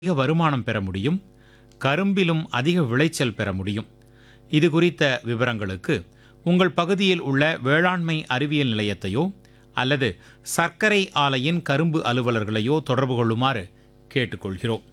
அதிக வருமானம் பெற முடியும் கரும்பிலும் அதிக விளைச்சல் பெற முடியும் இது குறித்த விவரங்களுக்கு உங்கள் பகுதியில் உள்ள வேளாண்மை அறிவியல் நிலையத்தையோ அல்லது சர்க்கரை ஆலையின் கரும்பு அலுவலர்களையோ தொடர்பு கொள்ளுமாறு கேட்டுக்கொள்கிறோம்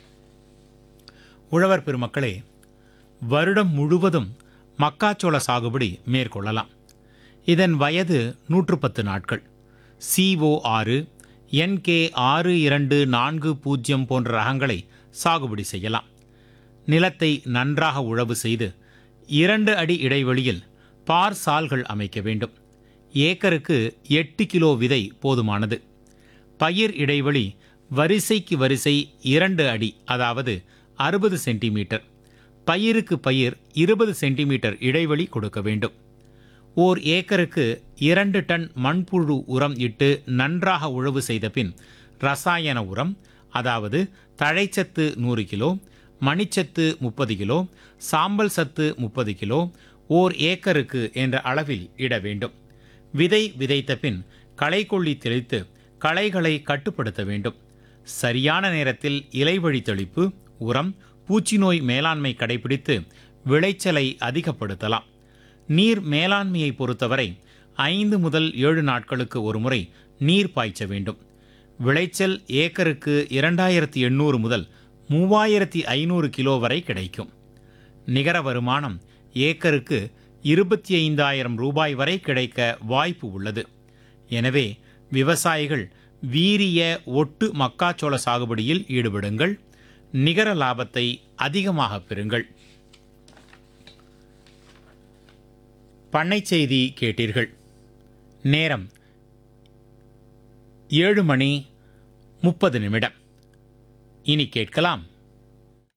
உழவர் பெருமக்களே வருடம் முழுவதும் மக்காச்சோள சாகுபடி மேற்கொள்ளலாம் இதன் வயது நூற்று பத்து நாட்கள் சிஓ ஆறு என்கே ஆறு இரண்டு நான்கு பூஜ்ஜியம் போன்ற ரகங்களை சாகுபடி செய்யலாம் நிலத்தை நன்றாக உழவு செய்து இரண்டு அடி இடைவெளியில் பார் சால்கள் அமைக்க வேண்டும் ஏக்கருக்கு எட்டு கிலோ விதை போதுமானது பயிர் இடைவெளி வரிசைக்கு வரிசை இரண்டு அடி அதாவது அறுபது சென்டிமீட்டர் பயிருக்கு பயிர் இருபது சென்டிமீட்டர் இடைவெளி கொடுக்க வேண்டும் ஓர் ஏக்கருக்கு இரண்டு டன் மண்புழு உரம் இட்டு நன்றாக உழவு செய்த பின் ரசாயன உரம் அதாவது தழைச்சத்து நூறு கிலோ மணிச்சத்து முப்பது கிலோ சாம்பல் சத்து முப்பது கிலோ ஓர் ஏக்கருக்கு என்ற அளவில் இட வேண்டும் விதை விதைத்த பின் களைக்கொல்லி தெளித்து களைகளை கட்டுப்படுத்த வேண்டும் சரியான நேரத்தில் இலைவழி தெளிப்பு உரம் பூச்சிநோய் மேலாண்மை கடைபிடித்து விளைச்சலை அதிகப்படுத்தலாம் நீர் மேலாண்மையை பொறுத்தவரை ஐந்து முதல் ஏழு நாட்களுக்கு ஒருமுறை நீர் பாய்ச்ச வேண்டும் விளைச்சல் ஏக்கருக்கு இரண்டாயிரத்தி எண்ணூறு முதல் மூவாயிரத்தி ஐநூறு கிலோ வரை கிடைக்கும் நிகர வருமானம் ஏக்கருக்கு இருபத்தி ஐந்தாயிரம் ரூபாய் வரை கிடைக்க வாய்ப்பு உள்ளது எனவே விவசாயிகள் வீரிய ஒட்டு மக்காச்சோள சாகுபடியில் ஈடுபடுங்கள் நிகர லாபத்தை அதிகமாக பெறுங்கள் பண்ணை செய்தி கேட்டீர்கள் நேரம் ஏழு மணி முப்பது நிமிடம் இனி கேட்கலாம்